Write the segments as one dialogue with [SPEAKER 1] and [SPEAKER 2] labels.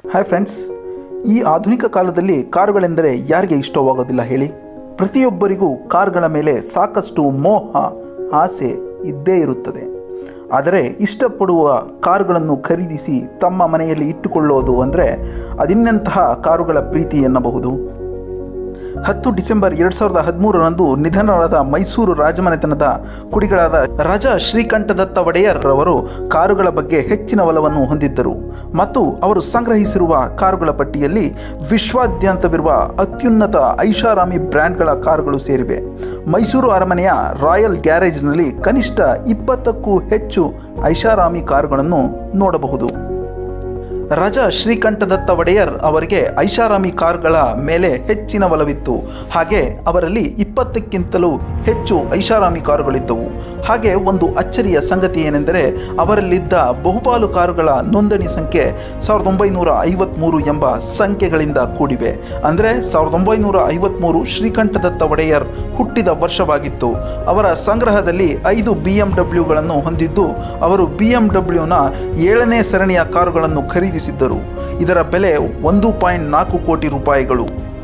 [SPEAKER 1] hi friends ಈ ಆಧುನಿಕ ಕಾಲದಲ್ಲಿ ಕಾರುಗಳೆಂದರೆ ಯಾರಿಗೆ ಇಷ್ಟವಾಗೋದಿಲ್ಲ ಹೇಳಿ ಪ್ರತಿಯೊಬ್ಬರಿಗೂ ಕಾರ್ಗಳ ಮೇಲೆ ಸಾಕಷ್ಟು ಮೋಹ ಆಸೆ ಇದ್ದೇ ಇರುತ್ತದೆ ಆದರೆ ಇಷ್ಟಪಡುವ ಕಾರುಗಳನ್ನು ಖರೀದಿಸಿ ತಮ್ಮ ಮನೆಯಲ್ಲಿ ಇಟ್ಟುಕೊಳ್ಳೋದು ಅಂದರೆ ಅದಿನ್ನಂತಹ ಕಾರುಗಳ ಪ್ರೀತಿ ಎನ್ನಬಹುದು ಹತ್ತು ಡಿಸೆಂಬರ್ ಎರಡು ಸಾವಿರದ ಹದಿಮೂರರಂದು ನಿಧನರಾದ ಮೈಸೂರು ರಾಜಮನೆತನದ ಕುಡಿಗಳಾದ ರಾಜ ಶ್ರೀಕಂಠದತ್ತ ಒಡೆಯರ್ ರವರು ಕಾರುಗಳ ಬಗ್ಗೆ ಹೆಚ್ಚಿನ ಒಲವನ್ನು ಹೊಂದಿದ್ದರು ಮತ್ತು ಅವರು ಸಂಗ್ರಹಿಸಿರುವ ಕಾರುಗಳ ಪಟ್ಟಿಯಲ್ಲಿ ವಿಶ್ವಾದ್ಯಂತವಿರುವ ಅತ್ಯುನ್ನತ ಐಷಾರಾಮಿ ಬ್ರ್ಯಾಂಡ್ಗಳ ಕಾರುಗಳು ಸೇರಿವೆ ಮೈಸೂರು ಅರಮನೆಯ ರಾಯಲ್ ಗ್ಯಾರೇಜ್ನಲ್ಲಿ ಕನಿಷ್ಠ ಇಪ್ಪತ್ತಕ್ಕೂ ಹೆಚ್ಚು ಐಷಾರಾಮಿ ಕಾರುಗಳನ್ನು ನೋಡಬಹುದು ರಾಜ ಶ್ರೀಕಂಠದತ್ತ ಒಡೆಯರ್ ಅವರಿಗೆ ಐಷಾರಾಮಿ ಕಾರ್ಗಳ ಮೇಲೆ ಹೆಚ್ಚಿನ ಒಲವಿತ್ತು ಹಾಗೆ ಅವರಲ್ಲಿ ಇಪ್ಪತ್ತಕ್ಕಿಂತಲೂ ಹೆಚ್ಚು ಐಷಾರಾಮಿ ಕಾರುಗಳಿದ್ದವು ಹಾಗೆ ಒಂದು ಅಚ್ಚರಿಯ ಸಂಗತಿ ಏನೆಂದರೆ ಅವರಲ್ಲಿದ್ದ ಬಹುಪಾಲು ಕಾರುಗಳ ನೋಂದಣಿ ಸಂಖ್ಯೆ ಸಾವಿರದ ಒಂಬೈನೂರ ಐವತ್ತ್ಮೂರು ಎಂಬ ಸಂಖ್ಯೆಗಳಿಂದ ಕೂಡಿವೆ ಅಂದರೆ ಸಾವಿರದ ಒಂಬೈನೂರ ಐವತ್ತ್ಮೂರು ಶ್ರೀಕಂಠದತ್ತ ಒಡೆಯರ್ ಹುಟ್ಟಿದ ವರ್ಷವಾಗಿತ್ತು ಅವರ ಸಂಗ್ರಹದಲ್ಲಿ ಐದು ಬಿ ಎಂ ಡಬ್ಲ್ಯೂಗಳನ್ನು ಹೊಂದಿದ್ದು ಅವರು ಬಿ ಎಂ ಡಬ್ಲ್ಯೂನ ಏಳನೇ ಸರಣಿಯ ಕಾರುಗಳನ್ನು ಖರೀದಿಸಿದ್ದರು ಇದರ ಬೆಲೆ ಒಂದು ಪಾಯಿಂಟ್ ನಾಲ್ಕು ಕೋಟಿ ರೂಪಾಯಿಗಳು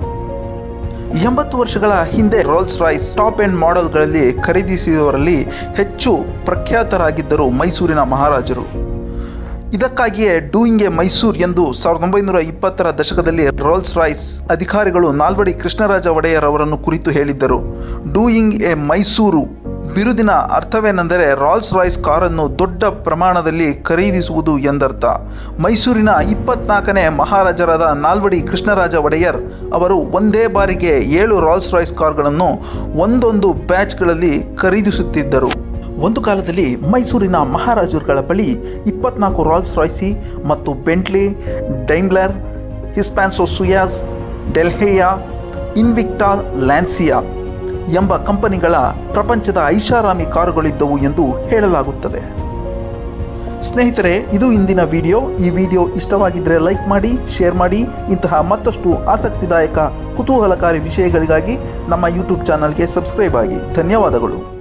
[SPEAKER 1] ಎಂಬತ್ತು ವರ್ಷಗಳ ಹಿಂದೆ ರೋಲ್ಸ್ ರಾಯ್ಸ್ ಟಾಪ್ ಎಂಡ್ ಮಾಡೆಲ್ಗಳಲ್ಲಿ ಖರೀದಿಸಿದವರಲ್ಲಿ ಹೆಚ್ಚು ಪ್ರಖ್ಯಾತರಾಗಿದ್ದರು ಮೈಸೂರಿನ ಮಹಾರಾಜರು ಇದಕ್ಕಾಗಿಯೇ ಡೂಯಿಂಗ್ ಎ ಮೈಸೂರ್ ಎಂದು ಸಾವಿರದ ಒಂಬೈನೂರ ಇಪ್ಪತ್ತರ ದಶಕದಲ್ಲಿ ರೋಲ್ಸ್ ರಾಯ್ಸ್ ಅಧಿಕಾರಿಗಳು ನಾಲ್ವಡಿ ಕೃಷ್ಣರಾಜ ಒಡೆಯರ್ ಅವರನ್ನು ಕುರಿತು ಹೇಳಿದ್ದರು ಡೂಯಿಂಗ್ ಎ ಮೈಸೂರು ಬಿರುದಿನ ಅರ್ಥವೇನೆಂದರೆ ರಾಲ್ಸ್ ರಾಯ್ಸ್ ಕಾರನ್ನು ದೊಡ್ಡ ಪ್ರಮಾಣದಲ್ಲಿ ಖರೀದಿಸುವುದು ಎಂದರ್ಥ ಮೈಸೂರಿನ ಇಪ್ಪತ್ನಾಲ್ಕನೇ ಮಹಾರಾಜರಾದ ನಾಲ್ವಡಿ ಕೃಷ್ಣರಾಜ ಒಡೆಯರ್ ಅವರು ಒಂದೇ ಬಾರಿಗೆ ಏಳು ರಾಲ್ಸ್ ರಾಯ್ಸ್ ಕಾರ್ಗಳನ್ನು ಒಂದೊಂದು ಬ್ಯಾಚ್ಗಳಲ್ಲಿ ಖರೀದಿಸುತ್ತಿದ್ದರು ಒಂದು ಕಾಲದಲ್ಲಿ ಮೈಸೂರಿನ ಮಹಾರಾಜರುಗಳ ಬಳಿ ಇಪ್ಪತ್ನಾಲ್ಕು ರಾಲ್ಸ್ ರಾಯ್ಸಿ ಮತ್ತು ಬೆಂಟ್ಲಿ ಡೈಮ್ಲರ್ ಹಿಸ್ಪ್ಯಾನ್ಸೋ ಸುಯಾಸ್ ಡೆಲ್ಹೇಯಾ ಇನ್ವಿಕ್ಟಾ ಲ್ಯಾನ್ಸಿಯಾ ಎಂಬ ಕಂಪನಿಗಳ ಪ್ರಪಂಚದ ಐಷಾರಾಮಿ ಕಾರುಗಳಿದ್ದವು ಎಂದು ಹೇಳಲಾಗುತ್ತದೆ ಸ್ನೇಹಿತರೆ ಇದು ಇಂದಿನ ವಿಡಿಯೋ ಈ ವಿಡಿಯೋ ಇಷ್ಟವಾಗಿದ್ದರೆ ಲೈಕ್ ಮಾಡಿ ಶೇರ್ ಮಾಡಿ ಇಂತಹ ಮತ್ತಷ್ಟು ಆಸಕ್ತಿದಾಯಕ ಕುತೂಹಲಕಾರಿ ವಿಷಯಗಳಿಗಾಗಿ ನಮ್ಮ ಯೂಟ್ಯೂಬ್ ಚಾನಲ್ಗೆ ಸಬ್ಸ್ಕ್ರೈಬ್ ಆಗಿ ಧನ್ಯವಾದಗಳು